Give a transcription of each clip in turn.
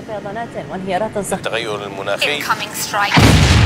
فيضانات وانهيارات صخرية التغير المناخي Incoming strike.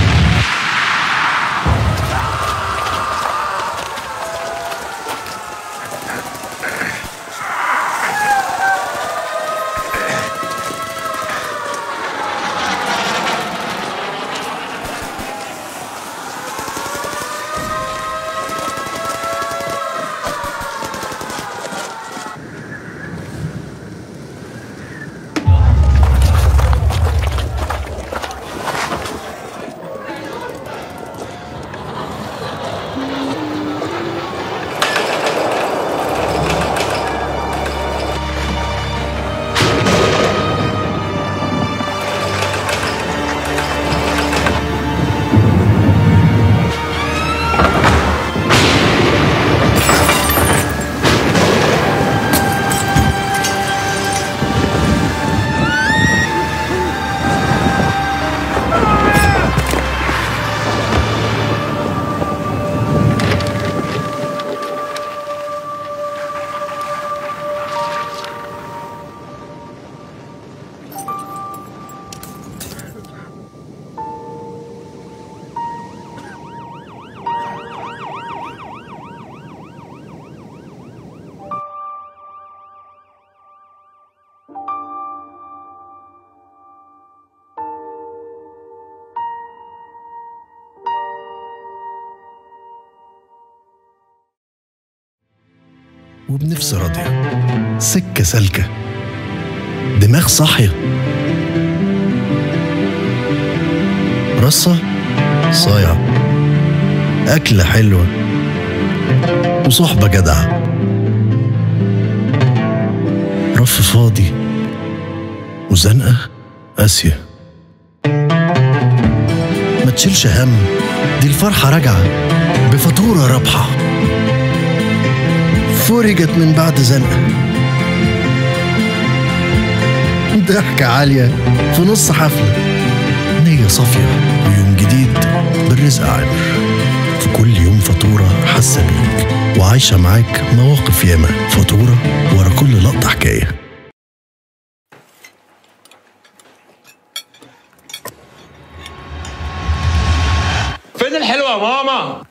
وبنفس راضية سكة سالكة دماغ صاحية رصة صايعة أكلة حلوة وصحبة جدعة رف فاضي وزنقة قاسية ما تشيلش هم دي الفرحة راجعة بفاتورة رابحة فرجت من بعد زنقة ضحكة عالية في نص حفلة نية صافية ويوم جديد بالرزق عامر في كل يوم فاتورة حاسة بيك وعايشة معاك مواقف ياما فاتورة ورا كل لقطة حكاية فين الحلوة يا ماما؟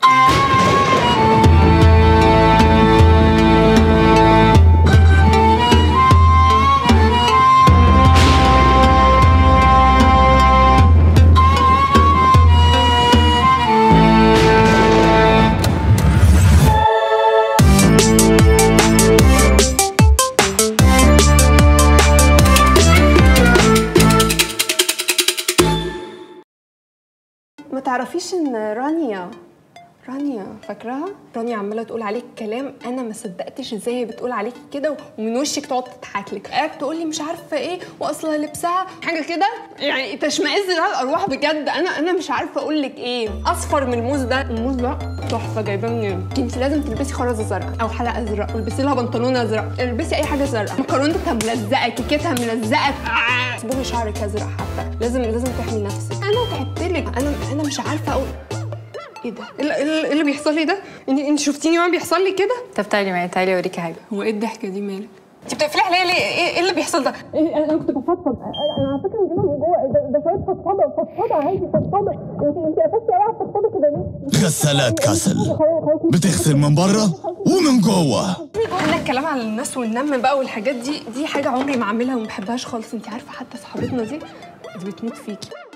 ما تعرفيش ان رانيا رانيا فاكراها رانيا عماله تقول عليك كلام انا ما صدقتش ازاي هي بتقول عليك كده ومن وشك تقعد تضحك لك قاعد تقول لي مش عارفه ايه واصلا لبسها حاجه كده يعني تشمئز لها الارواح بجد انا انا مش عارفه اقول لك ايه اصفر من الموز ده الموز ده تحفه جايباه منين انت لازم تلبسي خرزه زرقاء او حلقه ازرق والبسي لها بنطلون ازرق البسي اي حاجه زرقاء مكرونتها ملزقه كيكتها ملزقه آه. صبغي شعرك ازرق حتى لازم لازم تحمي نفسك انا تعبت لك انا انا مش عارفه اقول ايه ده؟ ايه اللي- ايه اللي- إيه اللي بيحصل لي ده؟ انت انت شفتيني وانا بيحصل لي كده؟ طب تعالي معايا تعالي اوريكي حاجه هو ايه الضحكه دي مالك؟ انت بتقفلي عليا ليه؟ ايه ايه اللي بيحصل ده؟ إيه انا كنت بفضفض انا على فكره من جوه ده, ده شويه فضفضه فضفضه عادي فضفضه انت انت قفشتي عليا فضفضه كده ليه؟ غسالات كاسل بتغسل من بره ومن جوه انا الكلام على الناس والنم بقى والحاجات دي دي حاجه عمري ما اعملها وما بحبهاش خالص انت عارفه حتى صاحبتنا دي دي بتموت فيكي